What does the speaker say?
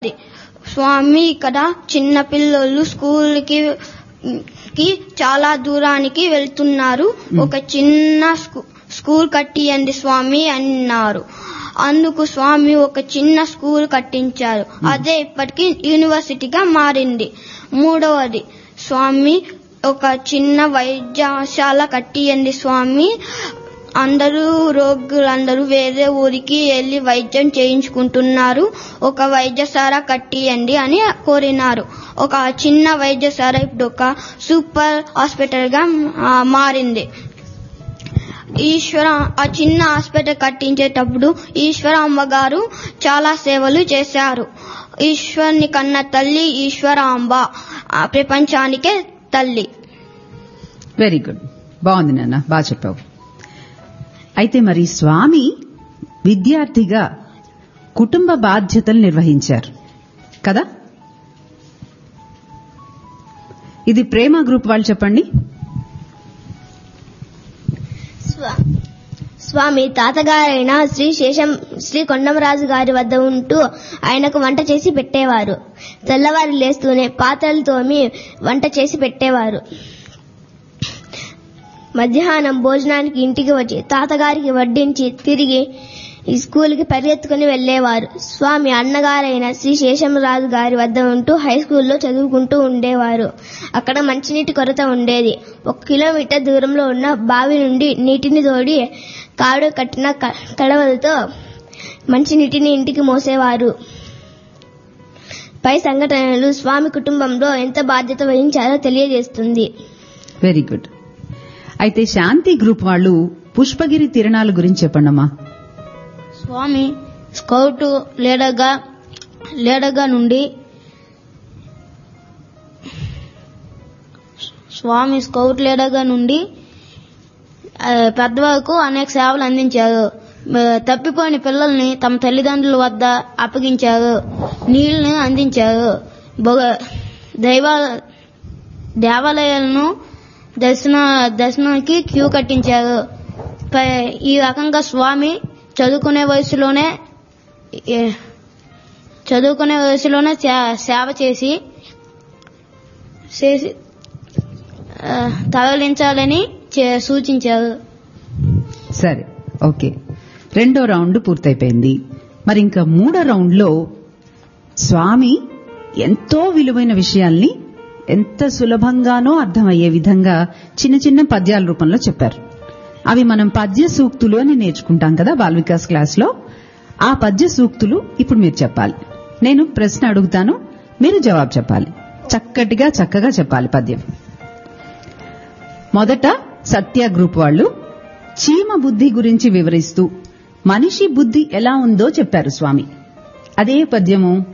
స్వామి ఇక్కడ చిన్న పిల్లలు స్కూల్కి కి చాలా దూరానికి వెళ్తున్నారు ఒక చిన్న స్కూ- స్కూల్ కట్టియండి స్వామి అన్నారు అందుకు స్వామి ఒక చిన్న స్కూల్ కట్టించారు అదే ఇప్పటికి యూనివర్సిటీగా మారింది మూడవది స్వామి ఒక చిన్న వైద్యశాల కట్టియండి స్వామి అందరూ రోగులందరూ వేరే ఊరికి వెళ్లి వైద్యం చేయించుకుంటున్నారు ఒక వైద్యశాల కట్టియండి అని కోరినారు ఒక చిన్న వైద్యశాల ఇప్పుడు ఒక సూపర్ హాస్పిటల్ గా ఆ, మారింది ఈశ్వర ఆ చిన్న హాస్పిటల్ కట్టించేటప్పుడు ఈశ్వర అమ్మగారు చాలా సేవలు చేశారు ఈశ్వర్ని కన్న తల్లి ఈశ్వరాంబ ఆ ప్రపంచానికే తల్లి వెరీ గుడ్ బాగుంది నాన్న బాగా చెప్పావు అయితే మరి స్వామి విద్యార్థిగా కుటుంబ బాధ్యతలు నిర్వహించారు కదా ఇది ప్రేమ గ్రూప్ వాళ్ళు చెప్పండి స్వా- స్వామి తాతగారైన శ్రీ శేషం శ్రీ కొండమరాజు గారి వద్ద ఉంటూ ఆయనకు వంట చేసి పెట్టేవారు తెల్లవారు లేస్తూనే పాత్రలు తోమి వంట చేసి పెట్టేవారు మధ్యాహ్నం భోజనానికి ఇంటికి వచ్చి తాతగారికి వడ్డించి తిరిగి ఈ స్కూల్కి పరిగెత్తుకుని వెళ్లేవారు స్వామి అన్నగారైన శ్రీ శేషమరాజు గారి వద్ద ఉంటూ హై స్కూల్లో చదువుకుంటూ ఉండేవారు అక్కడ మంచినీటి కొరత ఉండేది ఒక కిలోమీటర్ దూరంలో ఉన్న బావి నుండి నీటిని తోడి కాడు కట్టిన క- కడవలతో మంచినీటిని ఇంటికి మోసేవారు పై సంఘటనలు స్వామి కుటుంబంలో ఎంత బాధ్యత వహించారో తెలియజేస్తుంది వెరీ గుడ్ అయితే శాంతి గ్రూప్ వాళ్ళు పుష్పగిరి తిరణాల గురించి చెప్పండమ్మా స్వామి స్కౌట్ లీడర్గా లీడర్గా నుండి స్వామి స్కౌట్ లీడర్గా నుండి ఆ, పెద్దవాళ్ళకు అనేక సేవలు అందించారు ఆ, తప్పిపోయిన పిల్లల్ని తమ తల్లిదండ్రుల వద్ద అప్పగించారు నీళ్లను అందించారు బొగ- దైవ దేవాలయాలను దర్శన దర్శనానికి క్యూ కట్టించారు పై- ఈ రకంగా స్వామి చదువుకునే వయసులోనే ఏ- చదువుకునే వయసులోనే సే- సేవ చేసి చేసి ఆ, తరలించాలని చే- సూచించారు సరే ఓకే రెండో రౌండ్ పూర్తయిపోయింది మరి ఇంకా మూడో రౌండ్ లో స్వామి ఎంతో విలువైన విషయాల్ని ఎంత సులభంగానో అర్థమయ్యే విధంగా చిన్న చిన్న పద్యాల రూపంలో చెప్పారు అవి మనం పద్య సూక్తులు అని నేర్చుకుంటాం కదా బాల్ వికాస్ క్లాస్ లో ఆ పద్య సూక్తులు ఇప్పుడు మీరు చెప్పాలి నేను ప్రశ్న అడుగుతాను మీరు జవాబు చెప్పాలి చక్కటిగా చక్కగా చెప్పాలి పద్యం మొదట సత్య గ్రూప్ వాళ్ళు చీమ బుద్ధి గురించి వివరిస్తూ మనిషి బుద్ధి ఎలా ఉందో చెప్పారు స్వామి అదే పద్యము